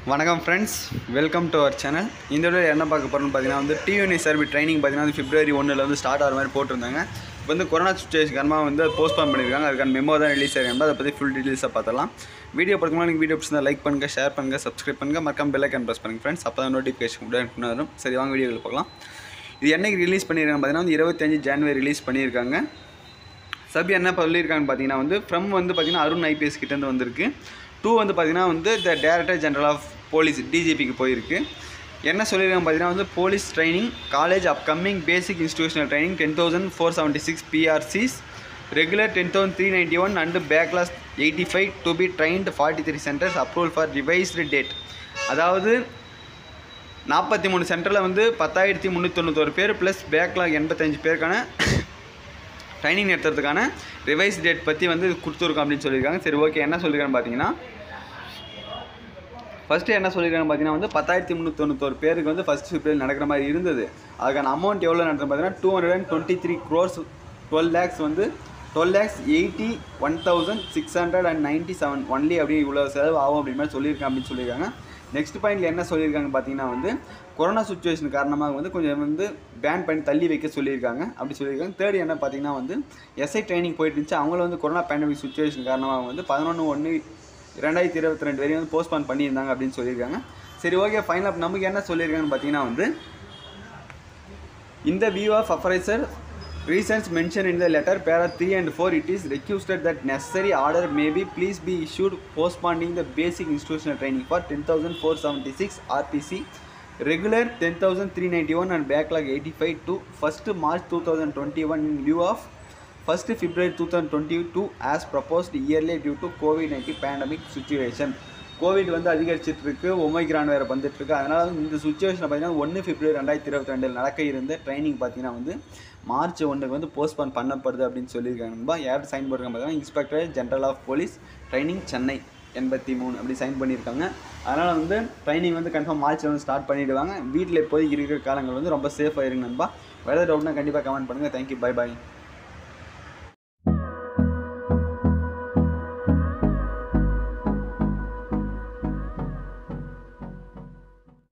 வணக்கம் friends welcome to our channel இந்த video என்ன பார்க்க போகிறோம்னு பார்த்தீங்கன்னா வந்து டியூனி சர்வி ட்ரைனிங் பார்த்தீங்கன்னா வந்து பிப்ரவரி ஒன்றில் வந்து ஸ்டார்ட் ஆகிற மாதிரி போட்டிருந்தாங்க இப்போ வந்து கொரோனா சுச்சுவேஷன் காரணமாக வந்து போஸ்ட்பான் பண்ணியிருக்காங்க அதுக்கான மெமோ தான் ரிலீஸ் ஆகிருந்தா அதை பற்றி ஃபுல் டீட்டெயில்ஸாக பார்த்தலாம் வீடியோ பார்க்கணும் நீங்கள் வீடியோ பிடிச்சிருந்தா லைக் பண்ணுங்கள் ஷேர் பண்ணுங்கள் சப்ஸ்கிரைப் பண்ணுங்கள் மறக்காம பெல் ஐக்கன் ப்ரெஸ் பண்ணுங்கள் ஃப்ரெண்ட்ஸ் அப்போ தான் நோட்டிஃபிகேஷன் உடனே வரும் சரி வாங்க வீடியோவில் பார்க்கலாம் இது என்னைக்கு ரிலீஸ் பண்ணியிருக்காங்க பார்த்தீங்கன்னா வந்து இருபத்தஞ்சு ஜான்வரி ரிலீஸ் பண்ணியிருக்காங்க சப் என்ன சொல்லியிருக்காங்கன்னு பார்த்தீங்கன்னா வந்து ஃப்ரம் வந்து பார்த்தீங்கன்னா அருண் ஐபிஎஸ் கிட்டேருந்து வந்திருக்கு டூ வந்து பார்த்தீங்கன்னா வந்து the director general of police டிஜிபிக்கு போயிருக்கு என்ன சொல்லியிருக்காங்க பார்த்தீங்கன்னா வந்து police training college upcoming basic institutional training ten thousand four seventy six PRCs regular ten thousand three ninety one and backlogs eighty five to be trained forty three centres approval for revised date அதாவது நாற்பத்தி மூணு சென்டரில் வந்து பத்தாயிரத்தி முந்நூற்றி தொண்ணூத்தொரு பேர் plus backlog எண்பத்தஞ்சு பேருக்கான ட்ரைனிங் நடத்துறதுக்கான ரிவைஸ் டேட் பற்றி வந்து கொடுத்துருக்கோம் அப்படின்னு சொல்லியிருக்காங்க சரி ஓகே என்ன சொல்லியிருக்காங்கன்னு பார்த்தீங்கன்னா ஃபஸ்ட்டு என்ன சொல்லியிருக்காங்க பார்த்தீங்கன்னா வந்து பத்தாயிரத்தி முந்நூற்றி தொண்ணூத்தொரு பேருக்கு வந்து ஃபஸ்ட் ஃபிப்ரவரி நடக்கிற மாதிரி இருந்தது அதுக்கான அமௌண்ட் எவ்வளோ நடத்துறது பார்த்தீங்கன்னா two hundred and twenty three crores twelve lakhs வந்து twelve lakhs eighty one thousand six hundred and ninety seven only அப்படி இவ்வளோ செலவு ஆகும் அப்படின்னு மாதிரி சொல்லியிருக்காங்க அப்படின்னு சொல்லியிருக்காங்க நெக்ஸ்ட் பாயிண்ட்ல என்ன சொல்லியிருக்காங்க பார்த்தீங்கன்னா வந்து கொரோனா சுச்சுவேஷன் காரணமாக வந்து கொஞ்சம் வந்து பேன் பண்ணி தள்ளி வைக்க சொல்லியிருக்காங்க அப்படி சொல்லியிருக்காங்க தேர்ட் என்ன பார்த்தீங்கன்னா வந்து எஸ்ஐ ட்ரைனிங் போயிட்டு இருந்துச்சு அவங்கள வந்து கொரோனா பேண்டமிக் சுச்சுவேஷன் காரணமாக வந்து பதினொன்று ஒன்று ரெண்டாயிரத்தி இருபத்தி ரெண்டு வரையும் வந்து போஸ்ட்பான் பண்ணியிருந்தாங்க அப்படின்னு சொல்லியிருக்காங்க சரி ஓகே ஃபைனல் நமக்கு என்ன சொல்லியிருக்காங்கன்னு பார்த்தீங்கன்னா வந்து In the view of appraiser, reasons mentioned in the letter, para 3 and 4, it is requested that necessary order may be please be issued postponing the basic institutional training for 10,476 RPC, regular 10,391 and backlog 85 to 1st March 2021 in lieu of 1st February 2022 as proposed yearly due to COVID-19 pandemic situation. COVID வந்து அதிகரிச்சிட்டு இருக்கு Omicron வேறு வந்துட்டு இருக்கு அதனால் இந்த சுச்சுவேஷனில் பார்த்தீங்கன்னா ஒன்று பிப்ரவரி ரெண்டாயிரத்தி இருபத்தி ரெண்டில் நடக்க இருந்த ட்ரைனிங் பார்த்தீங்கன்னா வந்து மார்ச் ஒன்றுக்கு வந்து போஸ்ட்பான் பண்ணப்படுது அப்படின்னு சொல்லியிருக்காங்க யார் சைன் பண்ணிருக்காங்க பார்த்தீங்கன்னா inspector general of police training Chennai எண்பத்தி மூணு அப்படி சைன் பண்ணியிருக்காங்க அதனால் வந்து ட்ரைனிங் வந்து கன்ஃபார்ம் மார்ச்சில் வந்து ஸ்டார்ட் பண்ணிவிடுவாங்க வீட்டில் இப்போதைக்கு இருக்கிற காலங்கள் வந்து ரொம்ப சேஃபாக இருங்க நண்பா வேறு டவுட்னா கண்டிப்பாக கமெண்ட் பண்ணுங்கள் தேங்க்யூ பை பாய்